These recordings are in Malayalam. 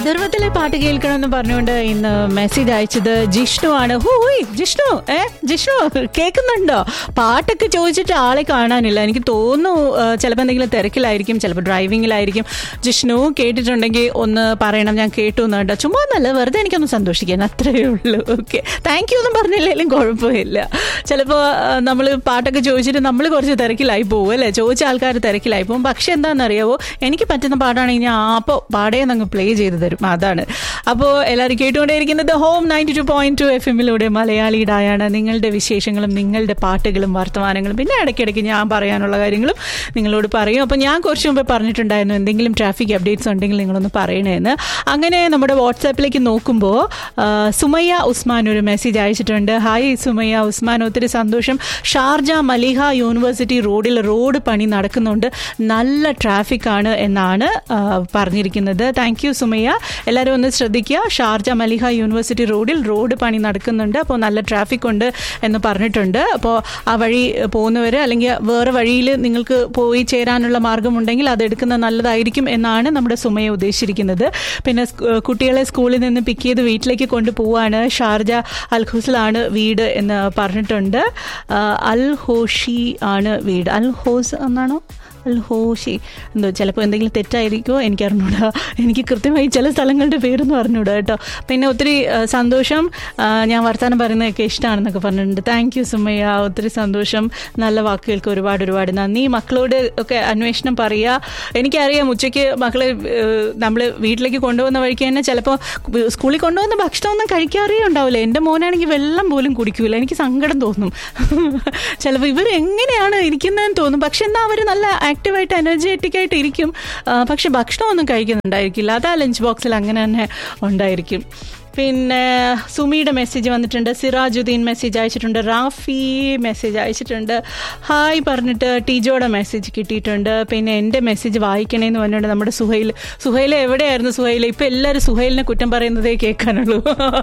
അധർവത്തിലെ പാട്ട് കേൾക്കണമെന്ന് പറഞ്ഞുകൊണ്ട് ഇന്ന് മെസ്സേജ് അയച്ചത് ജിഷ്ണു ആണ് ഹൂയ് ജിഷ്ണു ഏ ജിഷ്ണു കേൾക്കുന്നുണ്ടോ പാട്ടൊക്കെ ചോദിച്ചിട്ട് ആളെ കാണാനില്ല എനിക്ക് തോന്നുന്നു ചിലപ്പോൾ എന്തെങ്കിലും തിരക്കിലായിരിക്കും ചിലപ്പോൾ ഡ്രൈവിങ്ങിലായിരിക്കും ജിഷ്ണു കേട്ടിട്ടുണ്ടെങ്കിൽ ഒന്ന് പറയണം ഞാൻ കേട്ടു എന്ന് കേട്ടോ ചുമ്മാ ഒന്നല്ല വെറുതെ എനിക്കൊന്ന് സന്തോഷിക്കാൻ അത്രയേ ഉള്ളൂ ഓക്കെ താങ്ക് യു ഒന്നും പറഞ്ഞില്ലെങ്കിലും കുഴപ്പമില്ല ചിലപ്പോൾ നമ്മൾ പാട്ടൊക്കെ ചോദിച്ചിട്ട് നമ്മൾ കുറച്ച് തിരക്കിലായി പോകും അല്ലേ ചോദിച്ച ആൾക്കാർ തിരക്കിലായി പോകും പക്ഷെ എന്താണെന്നറിയാവോ എനിക്ക് പറ്റുന്ന പാട്ടാണെങ്കിൽ ഞാൻ അപ്പോൾ പാടേന്ന് അങ്ങ് പ്ലേ ചെയ്ത് തരും അതാണ് അപ്പോൾ എല്ലാവരും കേട്ടുകൊണ്ടേയിരിക്കുന്നത് home ninety two point two F എമ്മിലൂടെ മലയാളിയുടായാണ് നിങ്ങളുടെ വിശേഷങ്ങളും നിങ്ങളുടെ പാട്ടുകളും വർത്തമാനങ്ങളും പിന്നെ ഇടയ്ക്കിടയ്ക്ക് ഞാൻ പറയാനുള്ള കാര്യങ്ങളും നിങ്ങളോട് പറയും അപ്പോൾ ഞാൻ കുറച്ച് മുമ്പ് പറഞ്ഞിട്ടുണ്ടായിരുന്നു എന്തെങ്കിലും ട്രാഫിക് അപ്ഡേറ്റ്സ് ഉണ്ടെങ്കിൽ നിങ്ങളൊന്ന് പറയണേന്ന് അങ്ങനെ നമ്മുടെ വാട്സാപ്പിലേക്ക് നോക്കുമ്പോൾ ആ, സുമയ്യ ഉസ്മാൻ ഒരു മെസ്സേജ് അയച്ചിട്ടുണ്ട് ഹായ് സുമയ്യ ഉസ്മാൻ ഒത്തിരി സന്തോഷം ഷാർജ മലിഹ യൂണിവേഴ്സിറ്റി റോഡിൽ റോഡ് പണി നടക്കുന്നുണ്ട് നല്ല ട്രാഫിക് ആണ് എന്നാണ് ആ, പറഞ്ഞിരിക്കുന്നത് താങ്ക് യു സുമയ്യ എല്ലാവരും ഒന്ന് ശ്രദ്ധിക്കുക ഷാർജ മലിഹ യൂണിവേഴ്സിറ്റി റോഡിൽ റോഡ് പണി നടക്കുന്നുണ്ട് അപ്പോൾ നല്ല ട്രാഫിക് ഉണ്ട് എന്ന് പറഞ്ഞിട്ടുണ്ട് അപ്പോൾ ആ വഴി പോകുന്നവർ അല്ലെങ്കിൽ വേറെ വഴിയിൽ നിങ്ങൾക്ക് പോയി ചേരാനുള്ള മാർഗമുണ്ടെങ്കിൽ അത് എടുക്കുന്നത് നല്ലതായിരിക്കും എന്നാണ് നമ്മുടെ സുമയ ഉദ്ദേശിച്ചിരിക്കുന്നത് പിന്നെ സ്കൂ- കുട്ടികളെ സ്കൂളിൽ നിന്ന് പിക്ക് ചെയ്ത് വീട്ടിലേക്ക് കൊണ്ടുപോവാണ് ഷാർജ അൽ ഖുസിലാണ് വീട് എന്ന് പറഞ്ഞിട്ടുണ്ട് ആ, അൽ ഹോഷി ആണ് വീട് അൽ ഹോസ് എന്നാണോ അൽ ഹോഷി എന്തോ ചിലപ്പോൾ എന്തെങ്കിലും തെറ്റായിരിക്കുമോ എനിക്ക് അറിഞ്ഞൂടാ എനിക്ക് കൃത്യമായി ചില സ്ഥലങ്ങളുടെ പേരൊന്നും അറിഞ്ഞൂടാ കേട്ടോ പിന്നെ ഒത്തിരി ആ, സന്തോഷം ആ, ഞാൻ വർത്തമാനം പറയുന്നതൊക്കെ ഇഷ്ടമാണെന്നൊക്കെ പറഞ്ഞിട്ടുണ്ട് താങ്ക് യു സുമയ്യ ഒത്തിരി സന്തോഷം നല്ല വാക്കുകൾക്ക് ഒരുപാട് ഒരുപാട് നന്ദി മക്കളോട് ഒക്കെ അന്വേഷണം പറയുക എനിക്കറിയാം ഉച്ചയ്ക്ക് മക്കളെ നമ്മൾ വീട്ടിലേക്ക് കൊണ്ടുപോകുന്ന വഴിക്ക് തന്നെ ചിലപ്പോൾ സ്കൂളിൽ കൊണ്ടുപോകുന്ന ഭക്ഷണമൊന്നും കഴിക്കാറേ ഉണ്ടാവില്ല എൻ്റെ മോനാണെങ്കിൽ വെള്ളം പോലും കുടിക്കൂല എനിക്ക് സങ്കടം തോന്നും ചിലപ്പോൾ ഇവർ എങ്ങനെയാണ് ഇരിക്കുന്നതെന്ന് തോന്നും പക്ഷെ എന്നാൽ അവർ നല്ല ആക്റ്റീവായിട്ട് എനർജറ്റിക് ആയിട്ട് ഇരിക്കും ആ, പക്ഷെ ഭക്ഷണമൊന്നും കഴിക്കുന്നുണ്ടായിരിക്കില്ല അതാ ലഞ്ച് ബോക്സിൽ അങ്ങനെ തന്നെ ഉണ്ടായിരിക്കും പിന്നെ സുമിയുടെ മെസ്സേജ് വന്നിട്ടുണ്ട് സിറാജുദ്ദീൻ മെസ്സേജ് അയച്ചിട്ടുണ്ട് റാഫി മെസ്സേജ് അയച്ചിട്ടുണ്ട് ഹായ് പറഞ്ഞിട്ട് ടീജോയുടെ മെസ്സേജ് കിട്ടിയിട്ടുണ്ട് പിന്നെ എൻ്റെ മെസ്സേജ് വായിക്കണേന്ന് പറഞ്ഞിട്ടുണ്ട് നമ്മുടെ സുഹൈൽ സുഹൈൽ എവിടെയായിരുന്നു സുഹൈൽ ഇപ്പം എല്ലാവരും സുഹൈലിനെ കുറ്റം പറയുന്നതേ കേൾക്കാനുള്ളൂ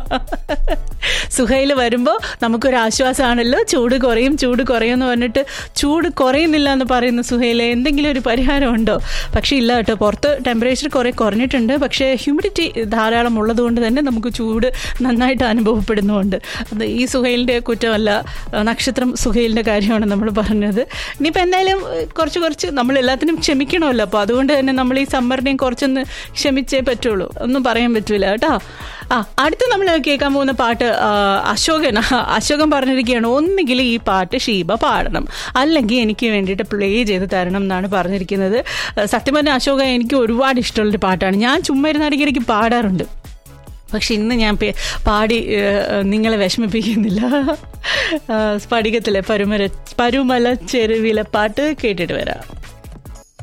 സുഹൈൽ വരുമ്പോൾ നമുക്കൊരു ആശ്വാസമാണല്ലോ ചൂട് കുറയും ചൂട് കുറയും എന്ന് പറഞ്ഞിട്ട് ചൂട് കുറയുന്നില്ല എന്ന് പറയുന്ന സുഹൈൽ എന്തെങ്കിലും ഒരു പരിഹാരം ഉണ്ടോ പക്ഷേ ഇല്ല കേട്ടോ പുറത്ത് ടെമ്പറേച്ചർ കുറേ കുറഞ്ഞിട്ടുണ്ട് പക്ഷേ ഹ്യൂമിഡിറ്റി ധാരാളം ഉള്ളതുകൊണ്ട് തന്നെ നമുക്ക് ചൂട് നന്നായിട്ട് അനുഭവപ്പെടുന്നുമുണ്ട് അത് ഈ സുഹൈലിൻ്റെ കുറ്റമല്ല ആ, നക്ഷത്രം സുഹൈലിൻ്റെ കാര്യമാണ് നമ്മൾ പറഞ്ഞത് ഇനിയിപ്പോൾ എന്തായാലും ഏഹ്, കുറച്ച് കുറച്ച് നമ്മൾ എല്ലാത്തിനും ക്ഷമിക്കണമല്ലോ അപ്പോൾ അതുകൊണ്ട് തന്നെ നമ്മൾ ഈ സമ്മറിനെയും കുറച്ചൊന്ന് ക്ഷമിച്ചേ പറ്റുള്ളൂ ഒന്നും പറയാൻ പറ്റൂല കേട്ടോ ആ അടുത്ത് നമ്മൾ കേൾക്കാൻ പോകുന്ന പാട്ട് ആ, അശോകൻ അശോകൻ പറഞ്ഞിരിക്കുകയാണ് ഒന്നുകിൽ ഈ പാട്ട് ഷീബ പാടണം അല്ലെങ്കിൽ എനിക്ക് വേണ്ടിയിട്ട് പ്ലേ ചെയ്ത് തരണം എന്നാണ് പറഞ്ഞിരിക്കുന്നത് ആ, സത്യം പറഞ്ഞാൽ അശോക എനിക്ക് ഒരുപാട് ഇഷ്ടമുള്ളൊരു പാട്ടാണ് ഞാൻ ചുമ്മാ ഇരുന്ന് ഇടയ്ക്കിടയ്ക്ക് പാടാറുണ്ട് പക്ഷെ ഇന്ന് ഞാൻ പേ- പാടി ഏഹ്, നിങ്ങളെ വിഷമിപ്പിക്കുന്നില്ല ആ, സ്ഫടികത്തിലെ പരുമര പരുമല ചെരുവിലെ പാട്ട് കേട്ടിട്ട് വരാം